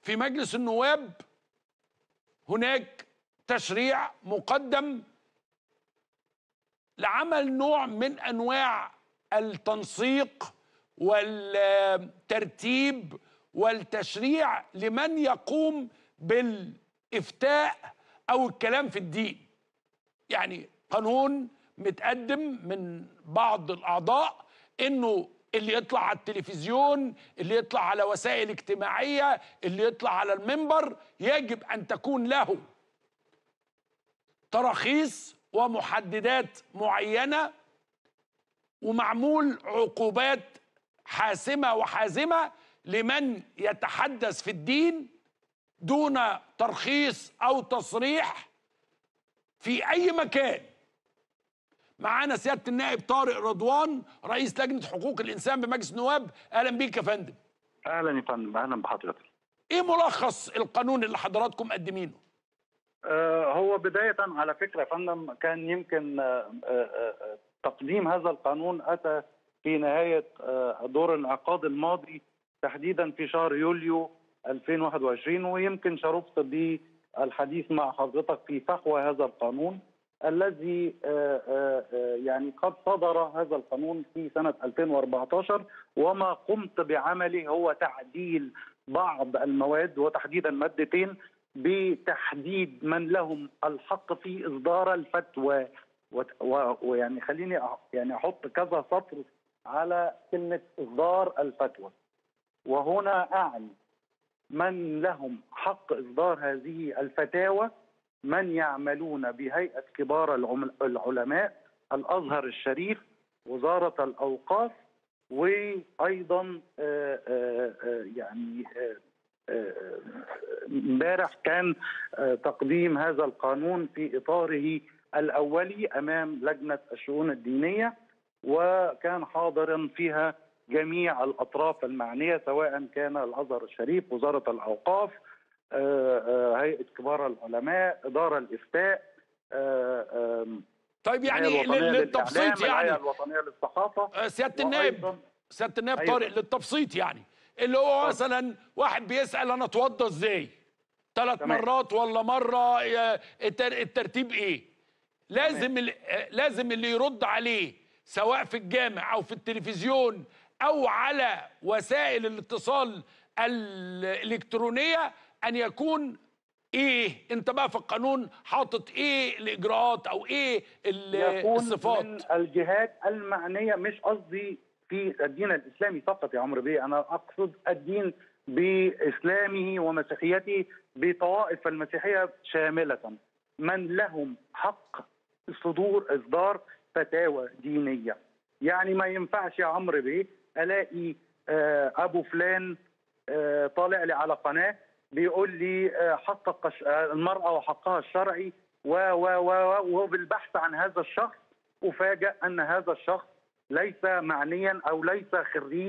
في مجلس النواب هناك تشريع مقدم لعمل نوع من انواع التنسيق والترتيب والتشريع لمن يقوم بالافتاء او الكلام في الدين يعني قانون متقدم من بعض الاعضاء انه اللي يطلع على التلفزيون اللي يطلع على وسائل اجتماعيه اللي يطلع على المنبر يجب ان تكون له تراخيص ومحددات معينه ومعمول عقوبات حاسمه وحازمه لمن يتحدث في الدين دون ترخيص او تصريح في اي مكان معانا سياده النائب طارق رضوان رئيس لجنه حقوق الانسان بمجلس النواب اهلا بيك يا فندم اهلا يا فندم اهلا بحضرتك ايه ملخص القانون اللي حضراتكم مقدمينه آه هو بدايه على فكره يا فندم كان يمكن آه آه تقديم هذا القانون اتى في نهايه دور الانعقاد الماضي تحديدا في شهر يوليو 2021 ويمكن شرفت بالحديث مع حضرتك في فحوى هذا القانون الذي يعني قد صدر هذا القانون في سنة 2014 وما قمت بعمله هو تعديل بعض المواد وتحديدا مادتين بتحديد من لهم الحق في إصدار الفتوى ويعني خليني يعني أحط كذا سطر على كلمة إصدار الفتوى وهنا أعني من لهم حق إصدار هذه الفتاوى من يعملون بهيئة كبار العلماء الأزهر الشريف وزارة الأوقاف وأيضا يعني امبارح كان تقديم هذا القانون في إطاره الأولي أمام لجنة الشؤون الدينية وكان حاضرا فيها جميع الأطراف المعنية سواء كان الأزهر الشريف وزارة الأوقاف هيئه كبار العلماء اداره الافتاء طيب يعني للتبسيط يعني الهيئه الوطنيه للصحافه سياده النائب سياده النائب أيوة. طارق للتبسيط يعني اللي هو مثلا واحد بيسال انا اتوضى ازاي ثلاث مرات ولا مره الترتيب ايه لازم اللي لازم اللي يرد عليه سواء في الجامع او في التلفزيون او على وسائل الاتصال الالكترونيه ان يكون ايه انت بقى في القانون حاطط ايه الاجراءات او ايه يكون الصفات من الجهات المعنيه مش قصدي في الدين الاسلامي فقط يا عمرو بيه انا اقصد الدين باسلامه ومسيحيته بطوائف المسيحيه شامله من لهم حق صدور اصدار فتاوى دينيه يعني ما ينفعش يا عمرو بيه الاقي ابو فلان طالع لي على قناه بيقول لي حقق المراه وحقها الشرعي و و و وبالبحث عن هذا الشخص افاجئ ان هذا الشخص ليس معنيا او ليس خريج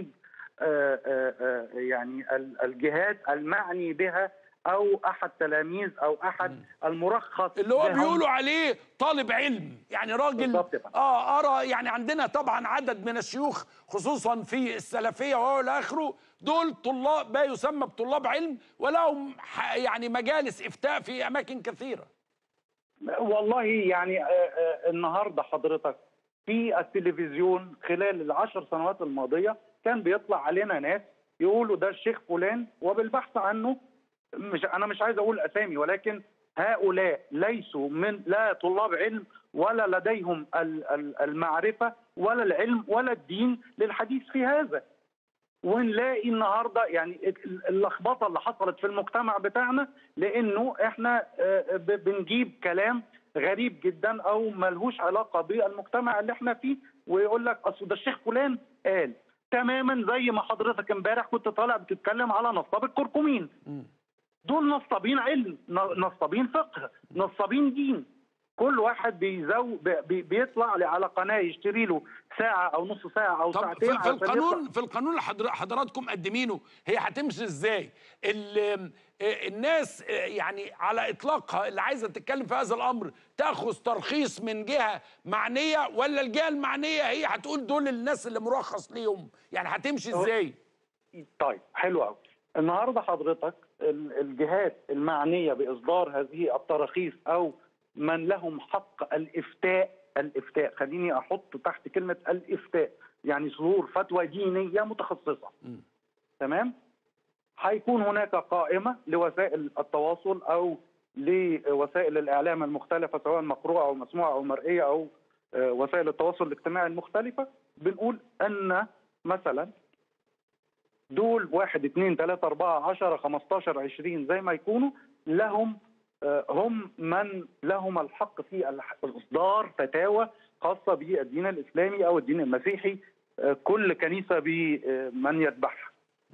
يعني الجهات المعني بها او احد تلاميذ او احد المرخص اللي هو بيقولوا عليه طالب علم يعني راجل اه ارى يعني عندنا طبعا عدد من الشيوخ خصوصا في السلفيه وهو الى اخره دول طلاب ما يسمى بطلاب علم ولهم يعني مجالس افتاء في اماكن كثيره والله يعني النهارده حضرتك في التلفزيون خلال العشر سنوات الماضيه كان بيطلع علينا ناس يقولوا ده الشيخ فلان وبالبحث عنه مش انا مش عايز اقول اسامي ولكن هؤلاء ليسوا من لا طلاب علم ولا لديهم المعرفه ولا العلم ولا الدين للحديث في هذا ونلاقي النهارده يعني اللخبطه اللي حصلت في المجتمع بتاعنا لانه احنا بنجيب كلام غريب جدا او ملهوش علاقه بالمجتمع اللي احنا فيه ويقول لك اصل ده الشيخ فلان قال تماما زي ما حضرتك امبارح كنت طالع بتتكلم على نصاب الكركمين دول نصابين علم نصابين فقه نصابين دين كل واحد بيزو بي بيطلع على قناه يشتري له ساعه او نص ساعه او طب ساعتين في القانون في القانون اللي حضراتكم مقدمينه هي هتمشي ازاي الناس يعني على اطلاقها اللي عايزه تتكلم في هذا الامر تاخذ ترخيص من جهه معنيه ولا الجهه المعنيه هي هتقول دول الناس اللي مرخص ليهم يعني هتمشي ازاي طيب حلو قوي النهارده حضرتك ال- الجهات المعنيه باصدار هذه التراخيص او من لهم حق الافتاء الافتاء خليني احط تحت كلمه الافتاء يعني صدور فتوى دينيه متخصصه مم. تمام هيكون هناك قائمه لوسائل التواصل او لوسائل الاعلام المختلفه سواء مقروءه او مسموعه او مرئيه او آه، وسائل التواصل الاجتماعي المختلفه بنقول ان مثلا دول واحد اثنين ثلاثة أربعة عشرة خمستاشر عشرين زي ما يكونوا لهم آه، هم من لهم الحق في الح- إصدار فتاوى خاصة بالدين الإسلامي أو الدين المسيحي آه، كل كنيسة بمن يتبعها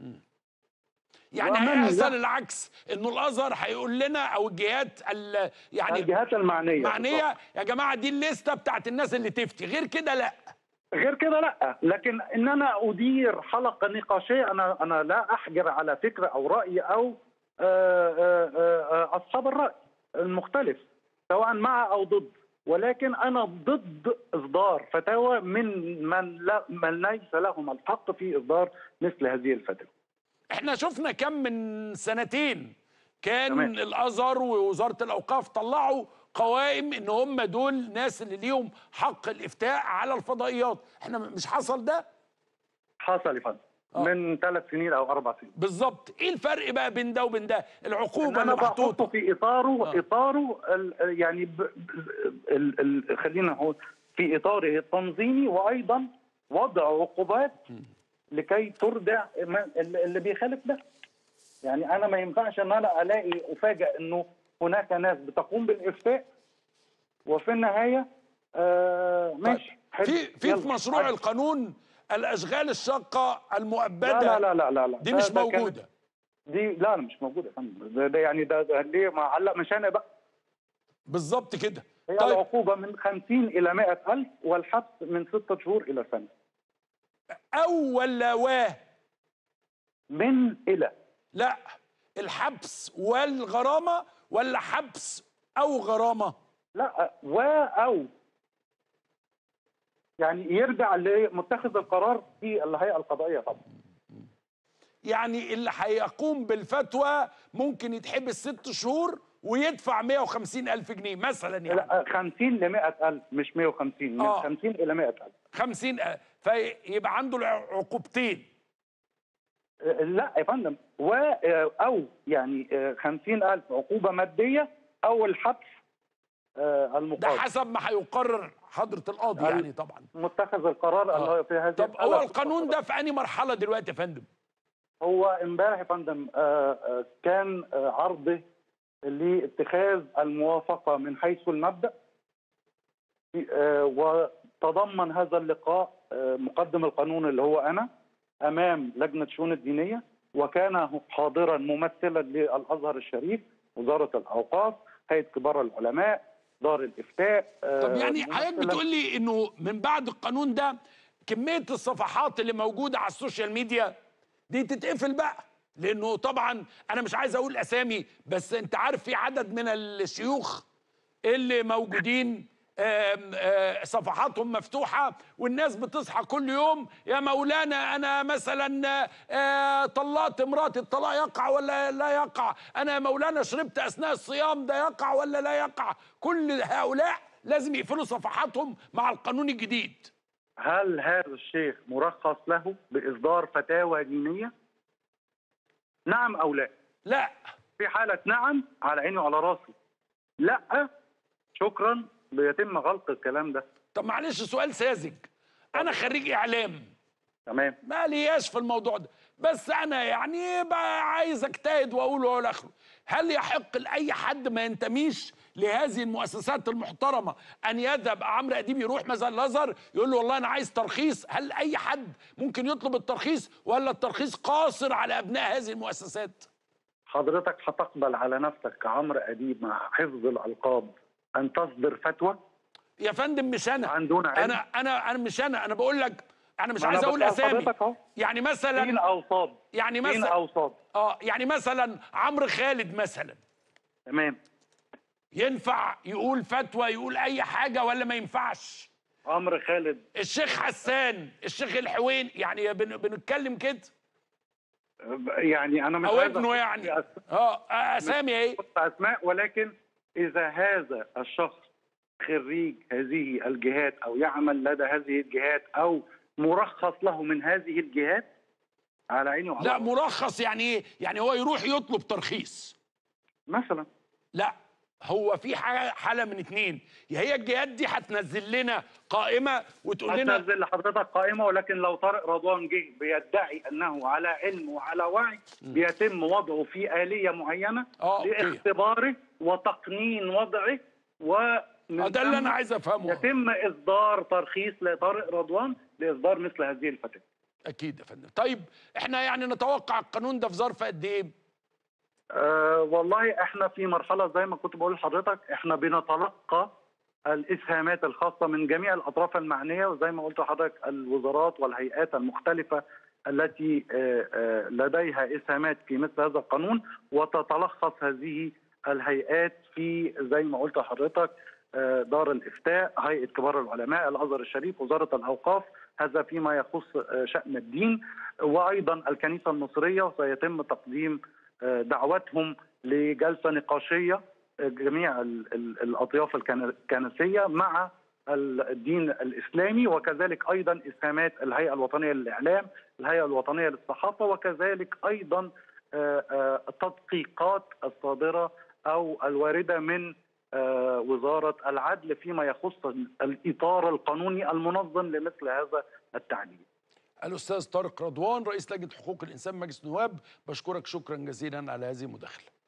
يعني ومن هيحصل لا- العكس انه الازهر هيقول لنا او الجهات ال- يعني الجهات المعنية معنيه يا جماعه دي الليسته بتاعت الناس اللي تفتي غير كده لا غير كده لا لكن ان انا ادير حلقه نقاشيه انا انا لا احجر على فكره او راي او آه، آه، آه، اصحاب الراي المختلف سواء مع او ضد ولكن انا ضد اصدار فتاوى من من لا من ليس لهم الحق في اصدار مثل هذه الفتاوى احنا شفنا كم من سنتين كان تمام. الازهر ووزاره الاوقاف طلعوا قوائم ان هم دول ناس اللي ليهم حق الافتاء على الفضائيات احنا مش حصل ده حصل يا فندم آه. من ثلاث سنين او اربع سنين بالظبط ايه الفرق بقى بين ده وبين ده إن العقوبه انا اللي بحطه محطوطه في اطاره آه. اطاره ال يعني ب ب ال ال خلينا نقول في اطاره التنظيمي وايضا وضع عقوبات لكي تردع ما- اللي اللي بيخالف ده يعني انا ما ينفعش ان انا الاقي افاجئ انه هناك ناس بتقوم بالافتاء وفي النهايه آه ماشي حلو، في في في يلا، مشروع عادي. القانون الاشغال الشاقه المؤبده لا لا لا لا لا دي ده- مش ده كانت- موجوده دي لا لا مش موجوده يا فندم ده, ده يعني ده, ده ليه معلق مشانق بقى بالظبط كده هي طيب العقوبة من 50 إلى 100 ألف والحبس من ستة شهور إلى سنة او ولا واه من إلى لا الحبس والغرامه ولا حبس او غرامه لا و أو يعني يرجع لمتخذ القرار في الهيئة القضائية طبعا يعني اللي هيقوم بالفتوى ممكن يتحبس ست شهور ويدفع 150 ألف جنيه مثلا يعني لا 50 ل 100 ألف مش 150 من آه. 50 إلى 100 ألف 50 ألف فيبقى عنده العقوبتين لا يا فندم و أو يعني 50 ألف عقوبة مادية أو الحبس آه، ده المقاضي حسب ما هيقرر حضرة القاضي هل- يعني طبعا متخذ القرار اللي هو في هذه طب الحالة هو القانون ده في أنهي مرحلة دلوقتي يا فندم؟ هو امبارح يا فندم آه، آه، كان آه، عرضه لاتخاذ الموافقه من حيث المبدا آه، وتضمن هذا اللقاء آه، مقدم القانون اللي هو انا امام لجنه الشؤون الدينيه وكان حاضرا ممثلا للازهر الشريف وزاره الاوقاف هيئه كبار العلماء دار الافتاء آه، طب يعني حضرتك ممثلاً- بتقول لي إنه من بعد القانون ده كمية الصفحات اللي موجودة على السوشيال ميديا دي تتقفل بقى لأنه طبعا أنا مش عايز أقول أسامي بس أنت عارف في عدد من الشيوخ اللي موجودين آم، آه، صفحاتهم مفتوحة والناس بتصحى كل يوم يا مولانا أنا مثلا آه، طلقت مراتي الطلاق يقع ولا لا يقع أنا يا مولانا شربت أثناء الصيام ده يقع ولا لا يقع كل هؤلاء لازم يقفلوا صفحاتهم مع القانون الجديد هل هذا الشيخ مرخص له باصدار فتاوى دينيه؟ نعم او لا؟ لا في حالة نعم على عيني وعلى راسي لا شكرا بيتم غلق الكلام ده طب معلش سؤال ساذج أنا خريج إعلام تمام ما لياش في الموضوع ده بس انا يعني بقى عايز اجتهد واقول والى اخره هل يحق لاي حد ما ينتميش لهذه المؤسسات المحترمه ان يذهب عمرو اديب يروح مثلا الازهر يقول له والله انا عايز ترخيص هل اي حد ممكن يطلب الترخيص ولا الترخيص قاصر على ابناء هذه المؤسسات حضرتك هتقبل على نفسك كعمرو اديب مع حفظ الالقاب ان تصدر فتوى يا فندم مش انا عن دون علم انا انا انا مش انا انا بقول لك انا مش ما أنا عايز اقول بسأل اسامي حضرتك أهو. يعني دين مثلا او صاد يعني دين مثلا او صاد اه يعني مثلا عمرو خالد مثلا تمام ينفع يقول فتوى يقول اي حاجه ولا ما ينفعش عمرو خالد الشيخ حسان الشيخ الحوين يعني بن بنتكلم كده يعني انا مش او عايز ابنه أخش يعني في أس- اه اسامي ايه أحط اسماء ولكن اذا هذا الشخص خريج هذه الجهات او يعمل لدى هذه الجهات او مرخص له من هذه الجهات على عيني وعلى لا راسي. مرخص يعني ايه يعني هو يروح يطلب ترخيص مثلا لا هو في حاجه حاله من اتنين يا هي الجهات دي هتنزل لنا قائمه وتقول لنا هتنزل لحضرتك قائمه ولكن لو طارق رضوان جه بيدعي انه على علم وعلى وعي بيتم وضعه في اليه معينه آه، أوكي. لاختباره وتقنين وضعه و آه، ده اللي انا عايز افهمه يتم اصدار ترخيص لطارق رضوان لاصدار مثل هذه الفتاه اكيد يا فندم طيب احنا يعني نتوقع القانون ده في ظرف قد ايه أه والله احنا في مرحله زي ما كنت بقول لحضرتك احنا بنتلقى الاسهامات الخاصه من جميع الاطراف المعنيه وزي ما قلت لحضرتك الوزارات والهيئات المختلفه التي آه، آه، لديها اسهامات في مثل هذا القانون وتتلخص هذه الهيئات في زي ما قلت لحضرتك آه، دار الافتاء، هيئه كبار العلماء، الازهر الشريف، وزاره الاوقاف، هذا فيما يخص آه، شان الدين وايضا الكنيسه المصريه وسيتم تقديم آه، دعوتهم لجلسه نقاشيه آه، جميع ال- ال- الاطياف الكن- الكنسيه مع ال- الدين الاسلامي وكذلك ايضا اسهامات الهيئه الوطنيه للاعلام، الهيئه الوطنيه للصحافه وكذلك ايضا آه، آه، التدقيقات الصادره او الوارده من آه، وزاره العدل فيما يخص الاطار القانوني المنظم لمثل هذا التعديل. الاستاذ طارق رضوان رئيس لجنه حقوق الانسان مجلس النواب بشكرك شكرا جزيلا على هذه المداخله